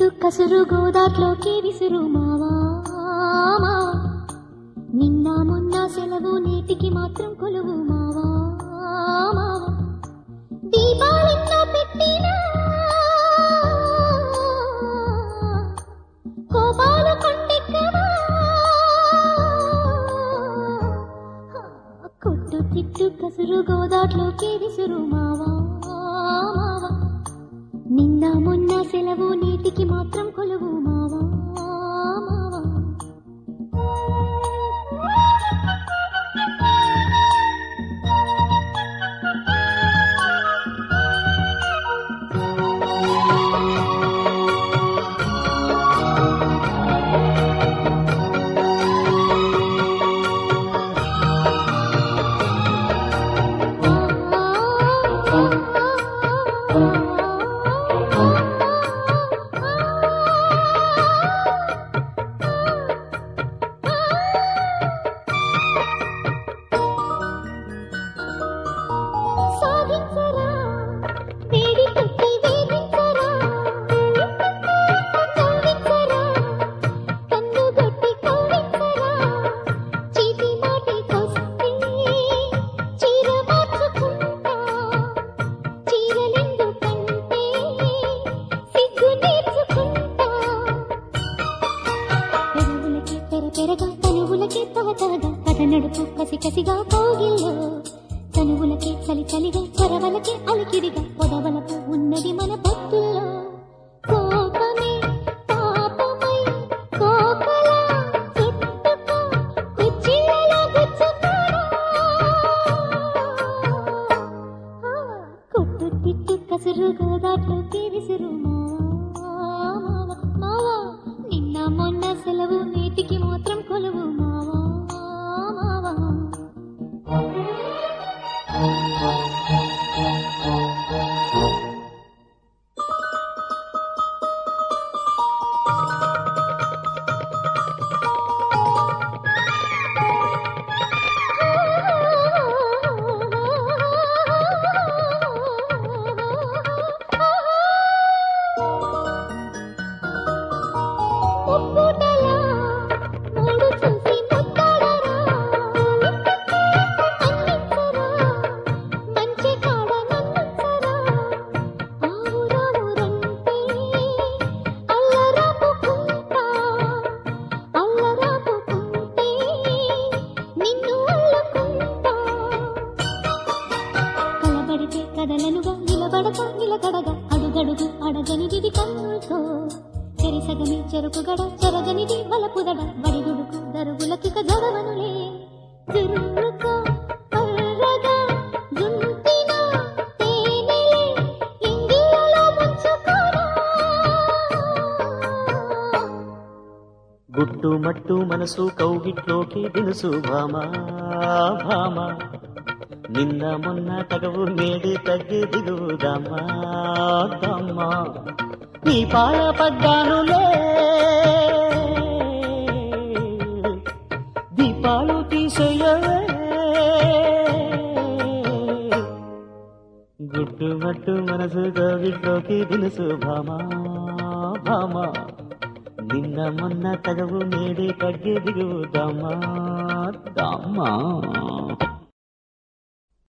తిట్టు కసురు గోదాట్లోకి విసురు మావా మావా. నిన్న మొన్న సెలవు నేటికి మాత్రం కొలువు మావా మావా దీపాలెన్నో పెట్టినా కోపాలు కొండెక్కవా కొట్టు తిట్టు కసురు గోదాట్లోకి విసురు మావా మావా నిన్న మొన్న సెలవు నీటికి మాత్రం కొలువు మావా మావా సాధించరా వేడి పెట్టి వేధించరా కవ్వించరా కన్ను గొట్టి కవ్వించరా చీటి మాటికొస్తే చీర మార్చుకుంటా చీరలెందుకంటే సిగ్గు నేర్చుకుంటా పెరుగులకి పెర పెరగా తనువులకి తవతవగా కథ నడుపు కసి కసిగా కౌగిల్లో తనువులకి చలి చలిగా చరవలకి అలికిడిగా పొదవలకు ఉన్నది మన పత్తుల్లో కోపమే పాపమై కోకలా చుట్టుకో కుచ్చిళ్ళలో గుచ్చుకోరా కొట్టు తిట్టు కసురు గోదాట్లోకి విసురు మావా మావా నిన్న మొన్న సెలవు నేటికి మాత్రం కొలువు మావా మావా ముక్కుటలా మూడు చూసి ముద్దాడరా అన్నించరా మంచి కాడ నన్నించరా ఆవురావురంటే అల్లరాపుకుంటా అల్లరాపుకుంటే నిన్ను అల్లుకుంటా కలబడితే కదలనుగా నిలబడక నిలకడగా అడుగడుగు అడగనిది కన్నులతో చెరిసగని చెరుకుగడ చెరగనిది బలపుదడ బడిగుడుకు దరుగులకిక జడవనులే జుర్రుకో కర్రగా జుంటిన తేనెలే ఇంగిలలో ముంచుకోరా గుట్టు మట్టు మనసు కౌగిట్లోకి దినుసు భామా భామ నిన్న మొన్న తగవు నేడి తగ్గి దిగుదామా దమ్మా నీ పాల పడ్డానులే దీపాలు తీసేయవే గుట్టు మట్టు మనసు కౌగిట్లోకి దినుసు భామా భామ నిన్న మొన్న తగవు నేడే తగ్గి దిగుదామా దామా